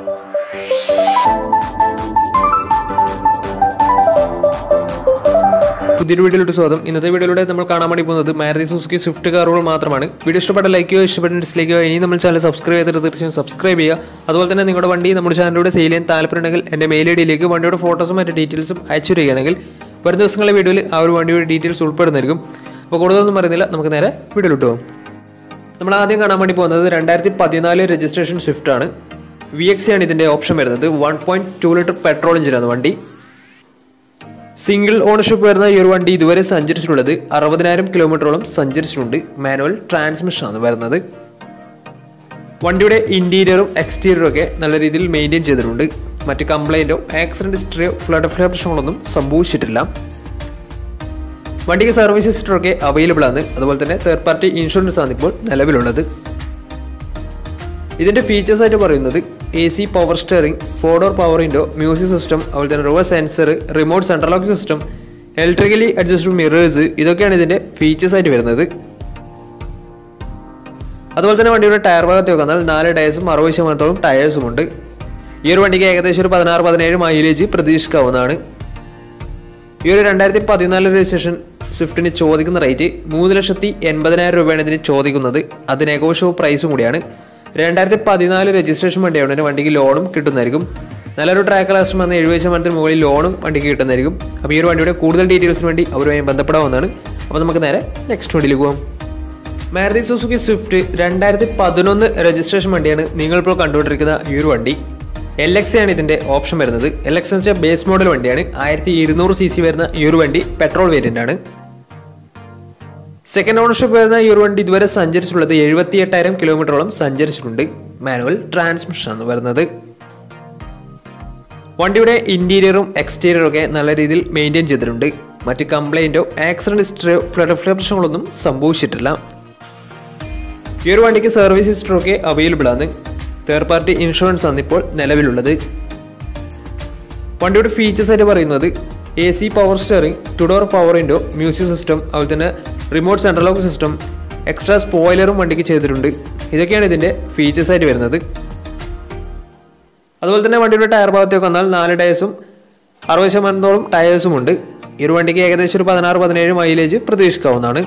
പുതിയൊരു വീഡിയോയിലോട്ട് സ്വാഗതം ഇന്നത്തെ വീഡിയോയിലൂടെ നമ്മൾ കാണാൻ വേണ്ടി പോകുന്നത് മാരുതി സുസുക്കി സ്വിഫ്റ്റ് കാറുകൾ മാത്രമാണ് വീഡിയോ ഇഷ്ടപ്പെട്ട ലൈക്ക് ചെയ്യുക ഇഷ്ടപ്പെട്ട ഡിസ്ലൈക്ക് ചെയ്യുക ഇനി നമ്മൾ ചാനൽ സബ്സ്ക്രൈബ് ചെയ്തിട്ട് തീർച്ചയായും സബ്സ്ക്രൈബ് ചെയ്യുക അതുപോലെ തന്നെ നിങ്ങളുടെ വണ്ടി നമ്മുടെ ചാനലിലൂടെ സെയിൽ ചെയ്യാൻ താല്പര്യമുണ്ടെങ്കിൽ എൻ്റെ മെയിൽ ഐ ഡിയിലേക്ക് വണ്ടിയുടെ ഫോട്ടോസും മറ്റ് ഡീറ്റെയിൽസും അയച്ചു തരികയാണെങ്കിൽ വരും ദിവസങ്ങളിലെ വീഡിയോയിൽ ആ ഒരു വണ്ടിയുടെ ഡീറ്റെയിൽസ് ഉൾപ്പെടുന്നതായിരിക്കും അപ്പോൾ കൂടുതലൊന്നും പറയുന്നില്ല നമുക്ക് നേരെ വീഡിയോയിലോട്ട് പോകാം നമ്മൾ ആദ്യം കാണാൻ വേണ്ടി പോകുന്നത് രണ്ടായിരത്തി പതിനാല് രജിസ്ട്രേഷൻ സ്വിഫ്റ്റ് ആണ് വി എക്സ് ആണ് ഇതിൻ്റെ ഓപ്ഷൻ വരുന്നത് one point two litre petrol എഞ്ചിനാണ് വണ്ടി സിംഗിൾ ഓണർഷിപ്പ് വരുന്ന ഈ ഒരു വണ്ടി ഇതുവരെ സഞ്ചരിച്ചിട്ടുള്ളത് അറുപതിനായിരം കിലോമീറ്ററോളം സഞ്ചരിച്ചിട്ടുണ്ട് മാനുവൽ ട്രാൻസ്മിഷൻ ആണ് വരുന്നത് വണ്ടിയുടെ ഇന്റീരിയറും എക്സ്റ്റീരിയറും ഒക്കെ നല്ല രീതിയിൽ മെയിൻറ്റെയിൻ ചെയ്തിട്ടുണ്ട് മറ്റ് കംപ്ലൈൻറ്റോ ആക്സിഡന്റ് ഹിസ്റ്ററിയോ ഫ്ലഡ് പ്രശ്നങ്ങളൊന്നും സംഭവിച്ചിട്ടില്ല വണ്ടിക്ക് സർവീസ് ഹിസ്റ്ററൊക്കെ അവൈലബിൾ ആണ് അതുപോലെ തന്നെ തേർഡ് പാർട്ടി ഇൻഷുറൻസ് ആണ് ഇപ്പോൾ നിലവിലുള്ളത് ഇതിൻ്റെ ഫീച്ചേഴ്സ് ആയിട്ട് പറയുന്നത് A C power steering four door power window music system അതുപോലെ തന്നെ reverse sensor remote central lock system electrically adjustable mirrors ഇതൊക്കെയാണ് ഇതിൻ്റെ ഫീച്ചേഴ്സ് ആയിട്ട് വരുന്നത് അതുപോലെ തന്നെ വണ്ടിയുടെ ടയർ ഭാഗത്ത് വന്നാൽ നാല് ടയേഴ്സും അറുപത് ശതമാനത്തോളം ടയേഴ്സും ഉണ്ട് ഈ ഒരു വണ്ടിക്ക് ഏകദേശം ഒരു പതിനാറ് പതിനേഴ് മൈലേജ് പ്രതീക്ഷിക്കാവുന്നതാണ് ഈ ഒരു രണ്ടായിരത്തി പതിനാല് രജിസ്ട്രേഷൻ സ്വിഫ്റ്റിന് ചോദിക്കുന്ന റേറ്റ് മൂന്ന് ലക്ഷത്തി എൺപതിനായിരം രൂപയാണ് ഇതിന് ചോദിക്കുന്നത് അത് നെഗോഷ്യബിൾ പ്രൈസും കൂടിയാണ് രണ്ടായിരത്തി പതിനാല് രജിസ്ട്രേഷൻ വണ്ടിയാണ് വണ്ടിക്ക് ലോണും കിട്ടുന്നതായിരിക്കും നല്ലൊരു ട്രാക്ക് ലാസ്റ്റ് വന്ന് എഴുപത് ശതമാനത്തിന് മുകളിൽ ലോണും വണ്ടിക്ക് കിട്ടുന്നതായിരിക്കും അപ്പോൾ ഈ ഒരു വണ്ടിയുടെ കൂടുതൽ ഡീറ്റെയിൽസിന് വേണ്ടി അവരുമായി ബന്ധപ്പെടാവുന്നതാണ് അപ്പോൾ നമുക്ക് നേരെ നെക്സ്റ്റ് വണ്ടിയിലേക്ക് പോകാം മാരുതി സുസുക്കി സ്വിഫ്റ്റ് രണ്ടായിരത്തി പതിനൊന്ന് രജിസ്ട്രേഷൻ വണ്ടിയാണ് നിങ്ങളിപ്പോൾ കണ്ടുകൊണ്ടിരിക്കുന്ന ഈ ഒരു വണ്ടി എൽ എക്സ് ആണ് ഇതിൻ്റെ ഓപ്ഷൻ വരുന്നത് എൽ എക്സ് എന്ന് വെച്ചാൽ ബേസ് മോഡൽ വണ്ടിയാണ് ആയിരത്തി ഇരുന്നൂറ് സി സി വരുന്ന ഈ ഒരു വണ്ടി പെട്രോൾ വേരിയൻ്റ് ആണ് സെക്കൻഡ് ഓണർഷിപ്പ് വരുന്ന ഈ ഒരു വണ്ടി ഇതുവരെ സഞ്ചരിച്ചിട്ടുള്ളത് എഴുപത്തി എട്ടായിരം കിലോമീറ്ററോളം സഞ്ചരിച്ചിട്ടുണ്ട് മാനുവൽ ട്രാൻസ്മിഷൻ ആണ് വരുന്നത് വണ്ടിയുടെ ഇന്റീരിയറും എക്സ്റ്റീരിയറും ഒക്കെ നല്ല രീതിയിൽ മെയിൻറ്റെയിൻ ചെയ്തിട്ടുണ്ട് മറ്റ് കംപ്ലൈൻറ്റോ ആക്സിഡന്റ് ഹിസ്റ്ററിയോ ഫ്ലഡ് പ്രശ്നങ്ങളൊന്നും സംഭവിച്ചിട്ടില്ല ഈ ഒരു വണ്ടിക്ക് സർവീസ് ഹിസ്റ്ററി ഒക്കെ അവൈലബിൾ ആണ് തേർഡ് പാർട്ടി ഇൻഷുറൻസ് ആണ് ഇപ്പോൾ നിലവിലുള്ളത് വണ്ടിയുടെ ഫീച്ചേഴ്സ് ആയിട്ട് പറയുന്നത് A C power steering two door power window music system അതുപോലെ തന്നെ remote central lock system extra സ്പോയിലറും വണ്ടിക്ക് ചെയ്തിട്ടുണ്ട് ഇതൊക്കെയാണ് ഇതിൻ്റെ ഫീച്ചേഴ്സ് ആയിട്ട് വരുന്നത് അതുപോലെ തന്നെ വണ്ടിയുടെ ടയർ ഭാഗത്തേക്ക് വന്നാൽ നാല് ടയേഴ്സും അറുപത് ശതമാനത്തോളം ടയേഴ്സും ഉണ്ട് ഈ ഒരു വണ്ടിക്ക് ഏകദേശം ഒരു പതിനാറ് പതിനേഴ് മൈലേജ് പ്രതീക്ഷിക്കാവുന്നതാണ്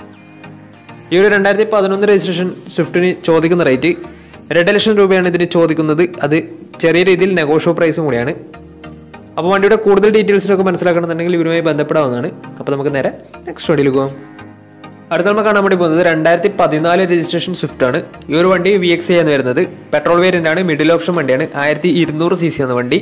ഈ ഒരു രണ്ടായിരത്തി പതിനൊന്ന് രജിസ്ട്രേഷൻ സ്വിഫ്റ്റിന് ചോദിക്കുന്ന റേറ്റ് രണ്ട് ലക്ഷം രൂപയാണ് ഇതിന് ചോദിക്കുന്നത് അത് ചെറിയ രീതിയിൽ നെഗോഷ്യോ പ്രൈസും കൂടിയാണ് അപ്പോൾ വണ്ടിയുടെ കൂടുതൽ ഡീറ്റെയിൽസിനൊക്കെ മനസ്സിലാക്കണമെന്നുണ്ടെങ്കിൽ ഇവരുമായി ബന്ധപ്പെടാവുന്നതാണ് അപ്പോൾ നമുക്ക് നേരെ നെക്സ്റ്റ് വണ്ടിയിൽ പോകാം അടുത്ത നമ്മൾ കാണാൻ വേണ്ടി പോകുന്നത് രണ്ടായിരത്തി പതിനാല് രജിസ്ട്രേഷൻ സ്വിഫ്റ്റ് ആണ് ഈ ഒരു വണ്ടി വി എക്സ് എന്ന് വരുന്നത് പെട്രോൾ വേരിയൻ്റ് ആണ് മിഡിൽ ഓപ്ഷൻ വണ്ടിയാണ് ആയിരത്തി ഇരുന്നൂറ് സി സി എന്ന വണ്ടി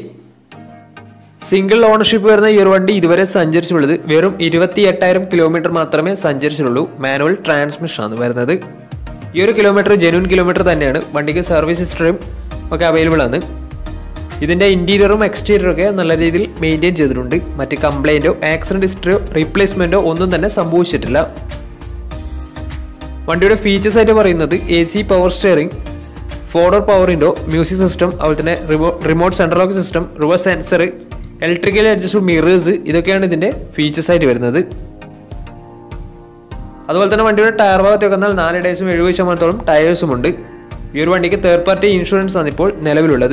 സിംഗിൾ ഓണർഷിപ്പ് വരുന്ന ഈ ഒരു വണ്ടി ഇതുവരെ സഞ്ചരിച്ചിട്ടുള്ളത് വെറും ഇരുപത്തി എട്ടായിരം കിലോമീറ്റർ മാത്രമേ സഞ്ചരിച്ചിട്ടുള്ളൂ മാനുവൽ ട്രാൻസ്മിഷൻ ആണ് വരുന്നത് ഈ ഒരു കിലോമീറ്റർ ജെനുവൻ കിലോമീറ്റർ തന്നെയാണ് വണ്ടിക്ക് സർവീസ് ഹിസ്റ്ററിയും ഒക്കെ അവൈലബിൾ ആണ് ഇതിൻ്റെ ഇൻറ്റീരിയറും എക്സ്റ്റീരിയറും ഒക്കെ നല്ല രീതിയിൽ മെയിൻറ്റെയിൻ ചെയ്തിട്ടുണ്ട് മറ്റ് കംപ്ലൈൻറ്റോ ആക്സിഡൻറ്റ് ഹിസ്റ്ററിയോ റീപ്ലേസ്മെൻറ്റോ ഒന്നും തന്നെ സംഭവിച്ചിട്ടില്ല വണ്ടിയുടെ ഫീച്ചേഴ്സ് ആയിട്ട് പറയുന്നത് A C power steering four door power window music system അതുപോലെ തന്നെ remote central lock system reverse sensor electrically adjust mirrors ഇതൊക്കെയാണ് ഇതിൻ്റെ ഫീച്ചേഴ്സ് ആയിട്ട് വരുന്നത് അതുപോലെ തന്നെ വണ്ടിയുടെ ടയർ ഭാഗത്തേക്ക് വന്നാൽ നാല് ടയേഴ്സും എഴുപത് ശതമാനത്തോളം ടയേഴ്സും ഉണ്ട് ഈ ഒരു വണ്ടിക്ക് തേർഡ് പാർട്ടി ഇൻഷുറൻസ് ആണ് ഇപ്പോൾ നിലവിലുള്ളത്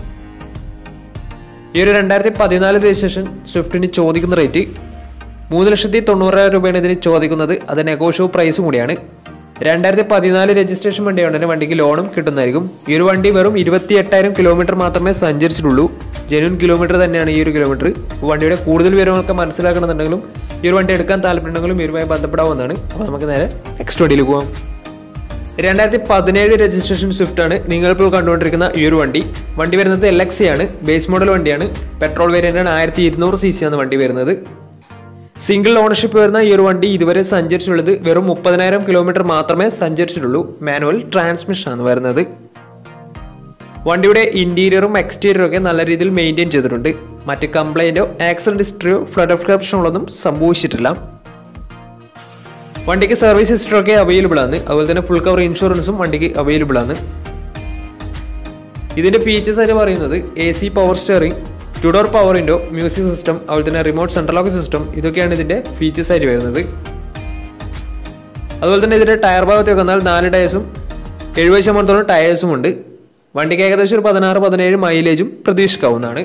ഈ ഒരു രണ്ടായിരത്തി പതിനാല് രജിസ്ട്രേഷൻ സ്വിഫ്റ്റിന് ചോദിക്കുന്ന റേറ്റ് മൂന്ന് ലക്ഷത്തി തൊണ്ണൂറായിരം രൂപയാണ് ഇതിന് ചോദിക്കുന്നത് അത് നെഗോഷ്യോ പ്രൈസും കൂടിയാണ് രണ്ടായിരത്തി പതിനാല് രജിസ്ട്രേഷൻ വണ്ടിയാണ് തന്നെ വണ്ടിക്ക് ലോണും കിട്ടുന്നതായിരിക്കും ഈ ഒരു വണ്ടി വെറും ഇരുപത്തി എട്ടായിരം കിലോമീറ്റർ മാത്രമേ സഞ്ചരിച്ചിട്ടുള്ളൂ ജെന്യൂൻ കിലോമീറ്റർ തന്നെയാണ് ഈ ഒരു കിലോമീറ്റർ വണ്ടിയുടെ കൂടുതൽ വിവരങ്ങളൊക്കെ മനസ്സിലാക്കണമെന്നുണ്ടെങ്കിലും ഈ ഒരു വണ്ടി എടുക്കാൻ താല്പര്യമുണ്ടെങ്കിലും ഇവരുമായി ബന്ധപ്പെടാവുന്നതാണ് അപ്പോൾ നമുക്ക് നേരെ നെക്സ്റ്റ് വണ്ടിയിൽ പോകാം രണ്ടായിരത്തി പതിനേഴ് രജിസ്ട്രേഷൻ സ്വിഫ്റ്റ് ആണ് നിങ്ങളിപ്പോൾ കണ്ടുകൊണ്ടിരിക്കുന്ന ഈ ഒരു വണ്ടി വണ്ടി വരുന്നത് എൽ എക്സ് ആണ് ബേസ് മോഡൽ വണ്ടിയാണ് പെട്രോൾ വേരിയൻ്റ് ആണ് ആയിരത്തി ഇരുന്നൂറ് സി സി ആണ് വണ്ടി വരുന്നത് സിംഗിൾ ഓണർഷിപ്പ് വരുന്ന ഈ ഒരു വണ്ടി ഇതുവരെ സഞ്ചരിച്ചിട്ടുള്ളത് വെറും മുപ്പതിനായിരം കിലോമീറ്റർ മാത്രമേ സഞ്ചരിച്ചിട്ടുള്ളൂ മാനുവൽ ട്രാൻസ്മിഷൻ ആണ് വരുന്നത് വണ്ടിയുടെ ഇന്റീരിയറും എക്സ്റ്റീരിയറും ഒക്കെ നല്ല രീതിയിൽ മെയിൻറ്റെയിൻ ചെയ്തിട്ടുണ്ട് മറ്റ് കംപ്ലൈൻറ്റോ ആക്സിഡന്റ് ഹിസ്റ്ററിയോ ഫ്ലഡ് പ്രശ്നങ്ങളൊന്നും സംഭവിച്ചിട്ടില്ല വണ്ടിക്ക് സർവീസ് ഹിസ്റ്ററി ഒക്കെ അവൈലബിൾ ആണ് അതുപോലെ തന്നെ ഫുൾ കവർ ഇൻഷുറൻസും വണ്ടിക്ക് അവൈലബിൾ ആണ് ഇതിന്റെ ഫീച്ചേഴ്സ് ആയിട്ട് പറയുന്നത് A C power steering two door power window music system അതുപോലെ തന്നെ റിമോട്ട് സെൻട്രൽ ലോക്ക് സിസ്റ്റം ഇതൊക്കെയാണ് ഇതിന്റെ ഫീച്ചേഴ്സ് ആയിട്ട് വരുന്നത് അതുപോലെ തന്നെ ഇതിന്റെ ടയർ ഭാഗത്തേക്ക് വന്നാൽ നാല് ടയേഴ്സും എഴുപത് ശതമാനത്തോളം ടയേഴ്സും ഉണ്ട് വണ്ടിക്ക് ഏകദേശം ഒരു പതിനാറ് പതിനേഴ് മൈലേജും പ്രതീക്ഷിക്കാവുന്നതാണ്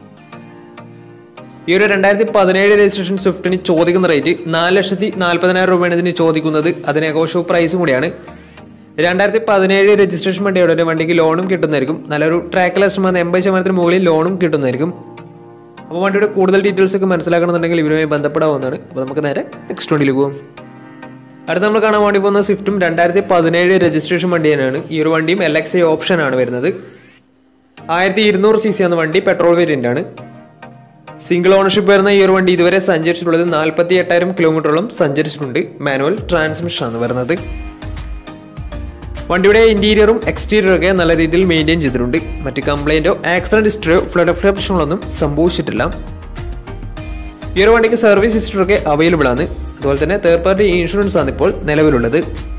ഈ ഒരു രണ്ടായിരത്തി പതിനേഴ് രജിസ്ട്രേഷൻ സ്വിഫ്റ്റിന് ചോദിക്കുന്ന റേറ്റ് നാല് ലക്ഷത്തി നാൽപ്പതിനായിരം രൂപയാണ് ഇതിന് ചോദിക്കുന്നത് അതിന് എഗോഷോ പ്രൈസും കൂടിയാണ് രണ്ടായിരത്തി പതിനേഴ് രജിസ്ട്രേഷൻ വണ്ടിയുടെ ഒരു വണ്ടിക്ക് ലോണും കിട്ടുന്നതായിരിക്കും നല്ലൊരു ട്രാക്ക് ലക്ഷമാണ് എൺപത് ശതമാനത്തിന് മുകളിൽ ലോണും കിട്ടുന്നതായിരിക്കും അപ്പോൾ വണ്ടിയുടെ കൂടുതൽ ഡീറ്റെയിൽസ് ഒക്കെ മനസ്സിലാക്കണമെന്നുണ്ടെങ്കിൽ ഇവരുമായി ബന്ധപ്പെടാവുന്നതാണ് അപ്പോൾ നമുക്ക് നേരെ നെക്സ്റ്റ് വണ്ടിയിൽ പോകും അടുത്ത നമ്മൾ കാണാൻ വേണ്ടി പോകുന്ന സ്വിഫ്റ്റും രണ്ടായിരത്തി പതിനേഴ് രജിസ്ട്രേഷൻ വണ്ടി തന്നെയാണ് ഈ ഒരു വണ്ടിയും എൽ എക്സ് ഐ ഓപ്ഷൻ ആണ് വരുന്നത് ആയിരത്തി ഇരുന്നൂറ് സി സി എന്ന വണ്ടി പെട്രോൾ വേരിയൻ്റ് ആണ് സിംഗിൾ ഓണർഷിപ്പ് വരുന്ന ഈ ഒരു വണ്ടി ഇതുവരെ സഞ്ചരിച്ചിട്ടുള്ളത് നാൽപ്പത്തി എട്ടായിരം കിലോമീറ്ററോളം സഞ്ചരിച്ചിട്ടുണ്ട് മാനുവൽ ട്രാൻസ്മിഷൻ ആണ് വരുന്നത് വണ്ടിയുടെ ഇന്റീരിയറും എക്സ്റ്റീരിയറും ഒക്കെ നല്ല രീതിയിൽ മെയിൻറ്റെയിൻ ചെയ്തിട്ടുണ്ട് മറ്റ് കംപ്ലൈൻറ്റോ ആക്സിഡന്റ് ഹിസ്റ്ററിയോ ഫ്ലഡ് ഓഫ് പ്രശ്നങ്ങളൊന്നും സംഭവിച്ചിട്ടില്ല ഈ ഒരു വണ്ടിക്ക് സർവീസ് ഹിസ്റ്ററി ഒക്കെ അവൈലബിൾ ആണ് അതുപോലെ തന്നെ തേർഡ് പാർട്ടി ഇൻഷുറൻസ് ആണ് ഇപ്പോൾ നിലവിലുള്ളത്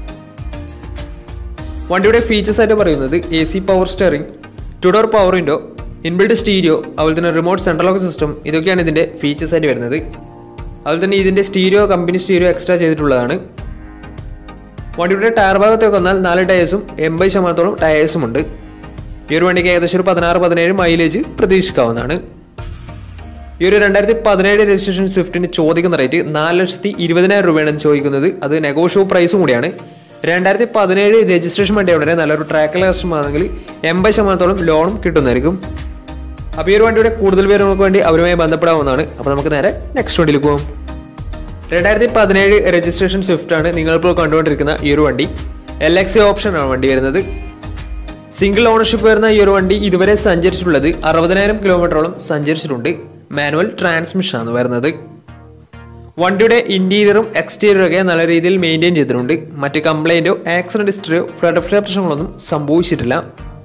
വണ്ടിയുടെ ഫീച്ചേഴ്സ് ആയിട്ട് പറയുന്നത് A C power steering two door power window inbuilt stereo അതുപോലെ തന്നെ റിമോട്ട് സെൻട്രൽ ലോക്ക് സിസ്റ്റം ഇതൊക്കെയാണ് ഇതിൻ്റെ ഫീച്ചേഴ്സ് ആയിട്ട് വരുന്നത് അതുപോലെ തന്നെ ഇതിൻ്റെ സ്റ്റീരിയോ കമ്പനി സ്റ്റീരിയോ എക്സ്ട്രാ ചെയ്തിട്ടുള്ളതാണ് വണ്ടിയുടെ ടയർ ഭാഗത്തൊക്കെ വന്നാൽ നാല് ടയേഴ്സും എൺപത് ശതമാനത്തോളം ടയേഴ്സും ഉണ്ട് ഈ ഒരു വണ്ടിക്ക് ഏകദേശം ഒരു പതിനാറ് പതിനേഴ് മൈലേജ് പ്രതീക്ഷിക്കാവുന്നതാണ് ഈ ഒരു രണ്ടായിരത്തി പതിനേഴ് രജിസ്ട്രേഷൻ സ്വിഫ്റ്റിന് ചോദിക്കുന്ന റേറ്റ് നാല് ലക്ഷത്തി ഇരുപതിനായിരം രൂപയാണ് ചോദിക്കുന്നത് അത് നെഗോഷ്യോ പ്രൈസും കൂടിയാണ് രണ്ടായിരത്തി പതിനേഴ് രജിസ്ട്രേഷൻ വണ്ടി ഉടനെ നല്ലൊരു ട്രാക്ക് ലക്ഷമാണെങ്കിൽ എൺപത് ശതമാനത്തോളം ലോണും കിട്ടുന്നതായിരിക്കും അപ്പോൾ ഈ ഒരു വണ്ടിയുടെ കൂടുതൽ പേരുകൾക്ക് വേണ്ടി അവരുമായി ബന്ധപ്പെടാവുന്നതാണ് അപ്പോൾ നമുക്ക് നേരെ നെക്സ്റ്റ് വണ്ടിയിൽ പോകും രണ്ടായിരത്തി പതിനേഴ് രജിസ്ട്രേഷൻ സ്വിഫ്റ്റ് ആണ് നിങ്ങളിപ്പോൾ കണ്ടുകൊണ്ടിരിക്കുന്ന ഈ ഒരു വണ്ടി എൽ എക്സ് ഓപ്ഷനാണ് വണ്ടി വരുന്നത് സിംഗിൾ ഓണർഷിപ്പ് വരുന്ന ഈ ഒരു വണ്ടി ഇതുവരെ സഞ്ചരിച്ചിട്ടുള്ളത് അറുപതിനായിരം കിലോമീറ്ററോളം സഞ്ചരിച്ചിട്ടുണ്ട് മാനുവൽ ട്രാൻസ്മിഷൻ ആണ് വരുന്നത് വണ്ടിയുടെ ഇന്റീരിയറും എക്സ്റ്റീരിയറും ഒക്കെ നല്ല രീതിയിൽ മെയിൻറ്റെയിൻ ചെയ്തിട്ടുണ്ട് മറ്റ് കംപ്ലൈൻറ്റോ ആക്സിഡന്റ് ഹിസ്റ്ററിയോ ഫ്ലഡ് ഓഫ് പ്രശ്നങ്ങളൊന്നും സംഭവിച്ചിട്ടില്ല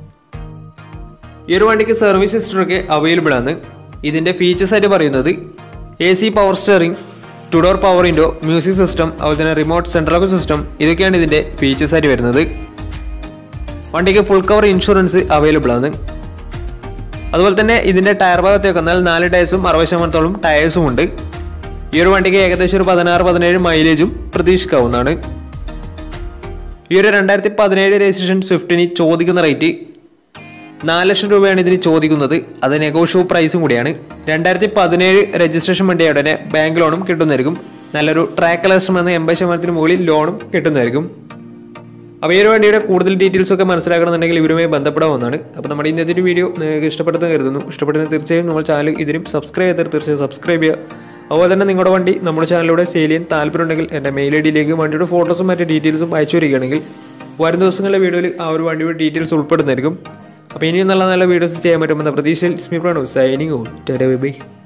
ഈ ഒരു വണ്ടിക്ക് സർവീസ് ഹിസ്റ്ററി ഒക്കെ അവൈലബിൾ ആണ് ഇതിൻ്റെ ഫീച്ചേഴ്സ് ആയിട്ട് പറയുന്നത് A C power steering two door power window music system അതുപോലെ തന്നെ റിമോട്ട് സെൻട്രൽ ലോക്ക് സിസ്റ്റം ഇതൊക്കെയാണ് ഇതിൻ്റെ ഫീച്ചേഴ്സ് ആയിട്ട് വരുന്നത് വണ്ടിക്ക് ഫുൾ കവർ ഇൻഷുറൻസ് അവൈലബിൾ ആണ് അതുപോലെ തന്നെ ഇതിൻ്റെ ടയർ ഭാഗത്തേക്ക് വന്നാൽ നാല് ടയേഴ്സും അറുപത് ശതമാനത്തോളം ടയേഴ്സും ഉണ്ട് ഈ ഒരു വണ്ടിക്ക് ഏകദേശം ഒരു പതിനാറ് പതിനേഴ് മൈലേജും പ്രതീക്ഷിക്കാവുന്നതാണ് ഈ ഒരു രണ്ടായിരത്തി പതിനേഴ് രജിസ്ട്രേഷൻ സ്വിഫ്റ്റിന് ചോദിക്കുന്ന റേറ്റ് നാല് ലക്ഷം രൂപയാണ് ഇതിന് ചോദിക്കുന്നത് അത് നെഗോഷ്യോ പ്രൈസും കൂടിയാണ് രണ്ടായിരത്തി പതിനേഴ് രജിസ്ട്രേഷൻ വണ്ടിയുടെ ഉടനെ ബാങ്ക് ലോണും കിട്ടുന്നതായിരിക്കും നല്ലൊരു ട്രാക്ക് ലക്ഷം എന്ന എൺപത് ശതമാനത്തിന് മുകളിൽ ലോണും കിട്ടുന്നതായിരിക്കും അപ്പോൾ ഈ ഒരു വണ്ടിയുടെ കൂടുതൽ ഡീറ്റെയിൽസ് ഒക്കെ മനസ്സിലാക്കണമെന്നുണ്ടെങ്കിൽ ഇവരുമായി ബന്ധപ്പെടാവുന്നതാണ് അപ്പോൾ നമ്മുടെ ഇന്നത്തെ ഒരു വീഡിയോ നിങ്ങൾക്ക് ഇഷ്ടപ്പെട്ടെന്ന് കരുതുന്നു ഇഷ്ടപ്പെട്ടെന്ന് തീർച്ചയായും നമ്മൾ ചാനൽ ഇതിനും സബ്സ്ക്രൈബ് ചെയ്താൽ തീർച്ചയായും സബ്സ്ക്രൈബ് ചെയ്യുക അതുപോലെ തന്നെ നിങ്ങളുടെ വണ്ടി നമ്മുടെ ചാനലിലൂടെ സെയിൽ ചെയ്യാൻ താല്പര്യമുണ്ടെങ്കിൽ എൻ്റെ മെയിൽ ഐ ഡിയിലേക്ക് വണ്ടിയുടെ ഫോട്ടോസും മറ്റു ഡീറ്റെയിൽസും അയച്ചു വരികയാണെങ്കിൽ വരും ദിവസങ്ങളിലെ വീഡിയോയിൽ ആ ഒരു വണ്ടിയുടെ ഡീറ്റെയിൽസ് ഉൾപ്പെടുന്നതായിരിക്കും അപ്പോൾ ഇനിയും നല്ല നല്ല വീഡിയോസ് ചെയ്യാൻ പറ്റുമെന്ന പ്രതീക്ഷയിൽ സ്മി പ്രണവ് സൈനിങ് ഓൺ ബൈ